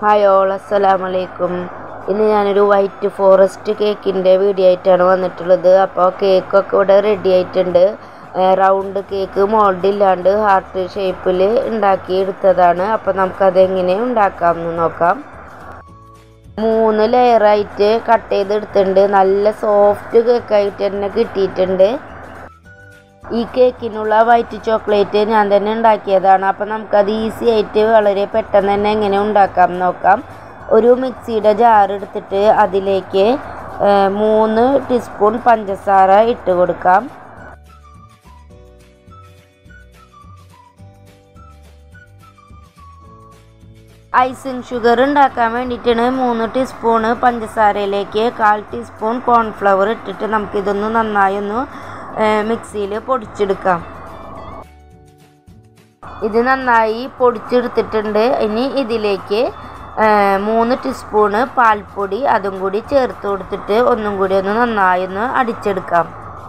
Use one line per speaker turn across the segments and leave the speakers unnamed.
hi all അസ്സലാമു അലൈക്കും ഇന്ന് ഞാനൊരു വൈറ്റ് ഫോറസ്റ്റ് കേക്കിൻ്റെ വീഡിയോ ആയിട്ടാണ് വന്നിട്ടുള്ളത് അപ്പോൾ കേക്കൊക്കെ ഇവിടെ റെഡി ആയിട്ടുണ്ട് റൗണ്ട് കേക്ക് മോൾഡ് ഇല്ലാണ്ട് ഹാർട്ട് ഷേപ്പിൽ ഉണ്ടാക്കി എടുത്തതാണ് അപ്പോൾ നമുക്കതെങ്ങനെ ഉണ്ടാക്കാമെന്ന് നോക്കാം മൂന്ന് ലെയറായിട്ട് കട്ട് ചെയ്തെടുത്തിട്ടുണ്ട് നല്ല സോഫ്റ്റ് കേക്കായിട്ട് തന്നെ കിട്ടിയിട്ടുണ്ട് ഈ കേക്കിനുള്ള വൈറ്റ് ചോക്ലേറ്റ് ഞാൻ തന്നെ ഉണ്ടാക്കിയതാണ് അപ്പം നമുക്കത് ഈസി ആയിട്ട് വളരെ പെട്ടെന്ന് തന്നെ എങ്ങനെ ഉണ്ടാക്കാം നോക്കാം ഒരു മിക്സിയുടെ ജാർ എടുത്തിട്ട് അതിലേക്ക് ഏഹ്, മൂന്ന് ടീസ്പൂൺ പഞ്ചസാര ഇട്ട് കൊടുക്കാം ഐസിങ് ഷുഗർ ഉണ്ടാക്കാൻ വേണ്ടിയിട്ടാണ് മൂന്ന് ടീസ്പൂണ് പഞ്ചസാരയിലേക്ക് കാൽ ടീസ്പൂൺ കോൺഫ്ലവർ ഇട്ടിട്ട് നമുക്കിതൊന്ന് നന്നായി ഒന്ന് മിക്സിയിൽ പൊടിച്ചെടുക്കാം ഇത് നന്നായി പൊടിച്ചെടുത്തിട്ടുണ്ട് ഇനി ഇതിലേക്ക് ആ, മൂന്ന് ടീസ്പൂണ് പാൽപ്പൊടി അതും കൂടി ചേർത്ത് കൊടുത്തിട്ട് ഒന്നും കൂടി ഒന്ന് നന്നായി ഒന്ന് അടിച്ചെടുക്കാം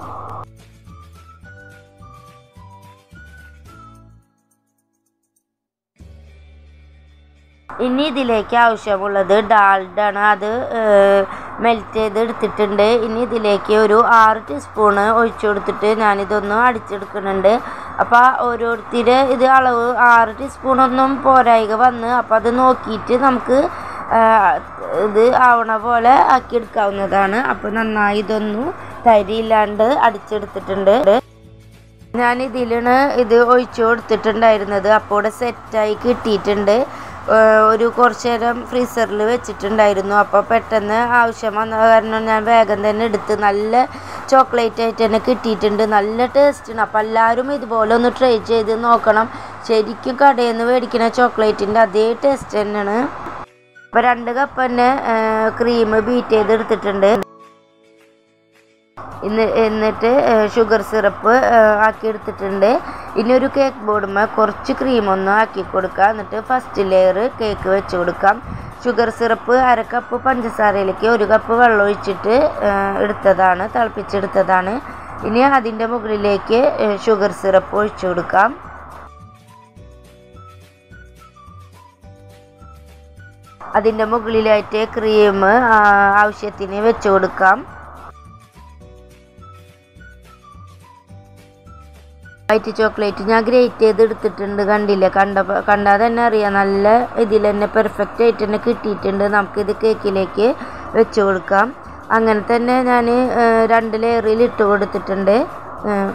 ഇനി ഇതിലേക്ക് ആവശ്യമുള്ളത് ഡാൽഡാണ് അത് മെൽറ്റ് ചെയ്ത് എടുത്തിട്ടുണ്ട് ഇനി ഇതിലേക്ക് ഒരു ആറ് ടീസ്പൂണ് ഒഴിച്ചു കൊടുത്തിട്ട് ഞാനിതൊന്ന് അടിച്ചെടുക്കുന്നുണ്ട് അപ്പോൾ ഓരോരുത്തർ ഇത് അളവ് ആറ് ടീസ്പൂണൊന്നും പോരായിക വന്ന് അപ്പോൾ അത് നോക്കിയിട്ട് നമുക്ക് ആ, ഇത് ആവണ പോലെ ആക്കിയെടുക്കാവുന്നതാണ് അപ്പോൾ നന്നായി ഇതൊന്നു തരിയില്ലാണ്ട് അടിച്ചെടുത്തിട്ടുണ്ട് ഞാൻ ഇതിലാണ് ഇത് ഒഴിച്ചു കൊടുത്തിട്ടുണ്ടായിരുന്നത് അപ്പോൾ ഇവിടെ സെറ്റായി കിട്ടിയിട്ടുണ്ട് ഏഹ് ഒരു കുറച്ച് നേരം ഫ്രീസറിൽ വെച്ചിട്ടുണ്ടായിരുന്നു അപ്പോൾ പെട്ടെന്ന് ആവശ്യം വന്ന കാരണം ഞാൻ വേഗം തന്നെ എടുത്ത് നല്ല ചോക്ലേറ്റ് ആയിട്ട് തന്നെ കിട്ടിയിട്ടുണ്ട് നല്ല ടേസ്റ്റാണ് അപ്പോൾ എല്ലാവരും ഇതുപോലെ ഒന്ന് ട്രൈ ചെയ്ത് നോക്കണം ശരിക്കും കടയിൽ നിന്ന് മേടിക്കുന്ന ചോക്ലേറ്റിൻ്റെ അതേ ടേസ്റ്റ് തന്നെയാണ് അപ്പോൾ രണ്ട് കപ്പ് തന്നെ ക്രീം ബീറ്റ് ചെയ്ത് എടുത്തിട്ടുണ്ട് ഇന്ന് എന്നിട്ട് ഷുഗർ സിറപ്പ് ആക്കി എടുത്തിട്ടുണ്ട് ഇനി ഒരു കേക്ക് ബോർഡുമ്മ കുറച്ച് ക്രീം ഒന്ന് ആക്കി കൊടുക്കുക എന്നിട്ട് ഫസ്റ്റ് ലെയർ കേക്ക് വെച്ച് കൊടുക്കാം ഷുഗർ സിറപ്പ് അര കപ്പ് പഞ്ചസാരയിലേക്ക് ഒരു കപ്പ് വെള്ളം ഒഴിച്ചിട്ട് ആ, എടുത്തതാണ് തിളപ്പിച്ചെടുത്തതാണ് ഇനി അതിൻ്റെ മുകളിലേക്ക് ഷുഗർ സിറപ്പ് ഒഴിച്ചു കൊടുക്കാം അതിൻ്റെ മുകളിലായിട്ട് ക്രീം ആവശ്യത്തിന് വെച്ച് കൊടുക്കാം വൈറ്റ് ചോക്ലേറ്റ് ഞാൻ ഗ്രേറ്റ് ചെയ്ത് എടുത്തിട്ടുണ്ട് കണ്ടില്ലേ കണ്ട കണ്ടാൽ തന്നെ അറിയാം നല്ല ഇതിൽ തന്നെ പെർഫെക്റ്റ് ആയിട്ട് തന്നെ കിട്ടിയിട്ടുണ്ട് നമുക്കിത് കേക്കിലേക്ക് വെച്ച് കൊടുക്കാം അങ്ങനെ തന്നെ ഞാൻ രണ്ട് ലെയറിൽ ഇട്ട് കൊടുത്തിട്ടുണ്ട് ഏഹ്,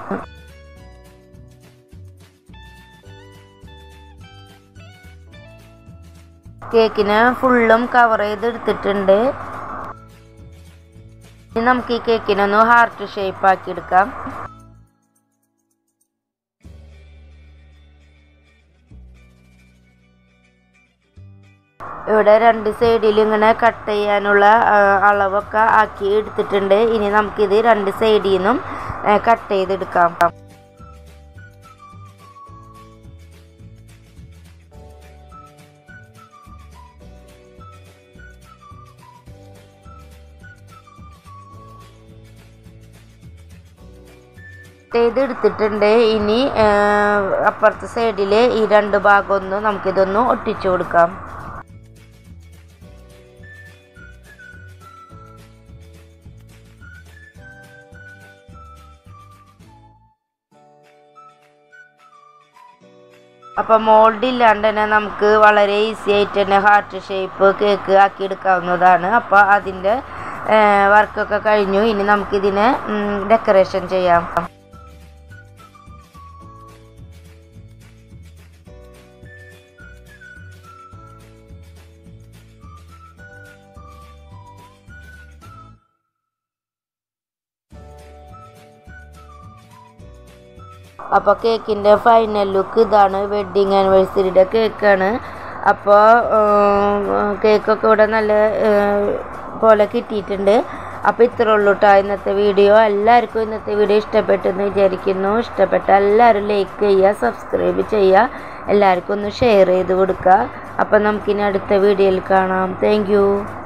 കേക്കിനെ ഫുള്ളും കവർ ചെയ്ത് എടുത്തിട്ടുണ്ട് ഇനി നമുക്ക് ഈ കേക്കിനൊന്ന് ഹാർട്ട് ഷേപ്പ് ആക്കി എടുക്കാം ഇവിടെ രണ്ട് സൈഡിൽ ഇങ്ങനെ കട്ട് ചെയ്യാനുള്ള ആ, അളവൊക്കെ ആക്കി എടുത്തിട്ടുണ്ട് ഇനി നമുക്കിത് രണ്ട് സൈഡിൽ നിന്നും കട്ട് ചെയ്തെടുക്കാം ചെയ്തെടുത്തിട്ടുണ്ട് ഇനി ആ, അപ്പുറത്തെ സൈഡിൽ ഈ രണ്ട് ഭാഗം ഒന്ന് നമുക്കിതൊന്ന് ഒട്ടിച്ചു കൊടുക്കാം അപ്പം മോൾഡ് ഇല്ലാണ്ട് തന്നെ നമുക്ക് വളരെ ഈസി ആയിട്ട് തന്നെ ഹാർട്ട് ഷേപ്പ് കേക്ക് ആക്കി എടുക്കാവുന്നതാണ് അപ്പോൾ അതിൻ്റെ വർക്കൊക്കെ കഴിഞ്ഞു ഇനി നമുക്കിതിനെ ഡെക്കറേഷൻ ചെയ്യാം അപ്പോൾ കേക്കിൻ്റെ ഫൈനൽ ലുക്ക് ഇതാണ് വെഡ്ഡിങ് ആനിവേഴ്സറിയുടെ കേക്കാണ് അപ്പോൾ കേക്കൊക്കെ ഇവിടെ നല്ല ഏഹ്, പോലെ കിട്ടിയിട്ടുണ്ട് അപ്പോൾ ഇത്രേ ഉള്ളൂ കേട്ടോ ഇന്നത്തെ വീഡിയോ എല്ലാവർക്കും ഇന്നത്തെ വീഡിയോ ഇഷ്ടപ്പെട്ടെന്ന് വിചാരിക്കുന്നു ഇഷ്ടപ്പെട്ട എല്ലാവരും ലൈക്ക് ചെയ്യുക സബ്സ്ക്രൈബ് ചെയ്യുക എല്ലാവർക്കും ഒന്ന് ഷെയർ ചെയ്ത് കൊടുക്കുക അപ്പോൾ നമുക്കിനി അടുത്ത വീഡിയോയിൽ കാണാം താങ്ക്